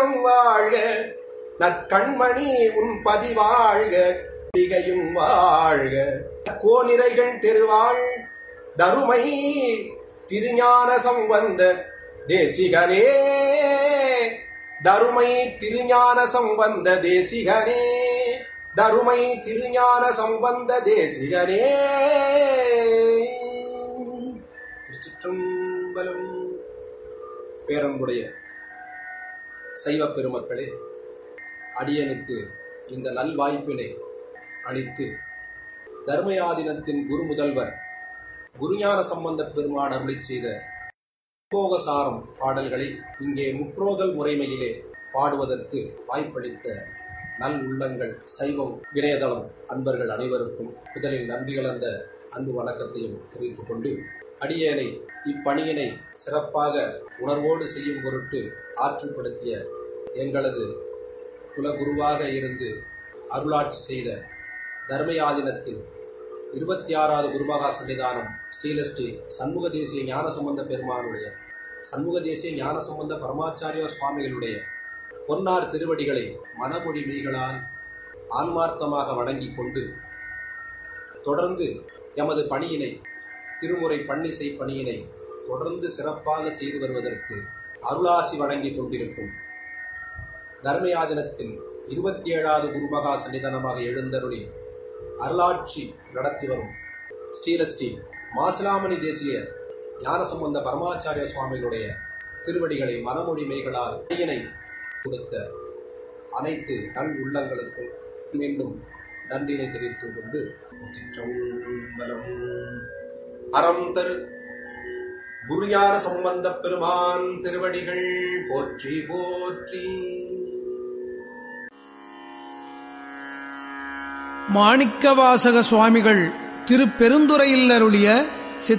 வையகம் வாழ்க நற்கண்மணி உன் பதிவாழ்க திகையும் வாழ்க கோனிரைகள் தெருவாள் தருமை திருஞான சம்பந்த தேசிகனே தருமை திருஞான சம்பந்த தேசிகனே தருமை திருஞான சம்பந்த தேசிகனே திருச்சிற்றம்பலம் பேரன்புடைய சைவ பெருமக்களே அடியனுக்கு இந்த நல்வாய்ப்பினை அளித்து தர்மயாதினத்தின் குரு முதல்வர் குருஞான சம்பந்த பெருமான் அருளிச் செய்த போகசாரம் பாடல்களை இங்கே முற்றோதல் முறைமையிலே பாடுவதற்கு வாய்ப்பளித்த நல் உள்ளங்கள் சைவம் இணையதளம் அன்பர்கள் அனைவருக்கும் முதலில் நன்றி கலந்த அன்பு வணக்கத்தையும் தெரிவித்துக் கொண்டு அடியேனை இப்பணியினை சிறப்பாக உணர்வோடு செய்யும் பொருட்டு ஆற்றுப்படுத்திய எங்களது குலகுருவாக இருந்து அருளாட்சி செய்த தர்மயாதினத்தின் இருபத்தி ஆறாவது குருமகா சன்னிதானம் ஸ்ரீலஸ்ரீ சண்முக தேசிய ஞானசம்பந்த பெருமானுடைய சண்முக தேசிய ஞானசம்பந்த பரமாச்சாரிய சுவாமிகளுடைய பொன்னார் திருவடிகளை மனமொழி மீகளால் ஆன்மார்த்தமாக வணங்கிக் கொண்டு தொடர்ந்து எமது பணியினை திருமுறை பன்னிசை பணியினை தொடர்ந்து சிறப்பாக செய்து வருவதற்கு அருளாசி வழங்கிக் கொண்டிருக்கும் தர்மயாதினத்தின் இருபத்தி ஏழாவது குருமகா சன்னிதானமாக எழுந்தருளி அருளாட்சி நடத்தி வரும் ஸ்ரீலஸ்ரீ மாசிலாமணி தேசிய ஞானசம்பந்த பரமாச்சாரிய சுவாமிகளுடைய திருவடிகளை மனமொழி மெய்களால் அடியினை கொடுத்த அனைத்து நல் உள்ளங்களுக்கும் மீண்டும் நன்றினை தெரிவித்துக் கொண்டு சிற்றம்பலம் அறம் தரு குருஞான சம்பந்த பெருமான் திருவடிகள் போற்றி போற்றி மாணிக்கவாசக சுவாமிகள் திருப்பெருந்துறையில் அருளிய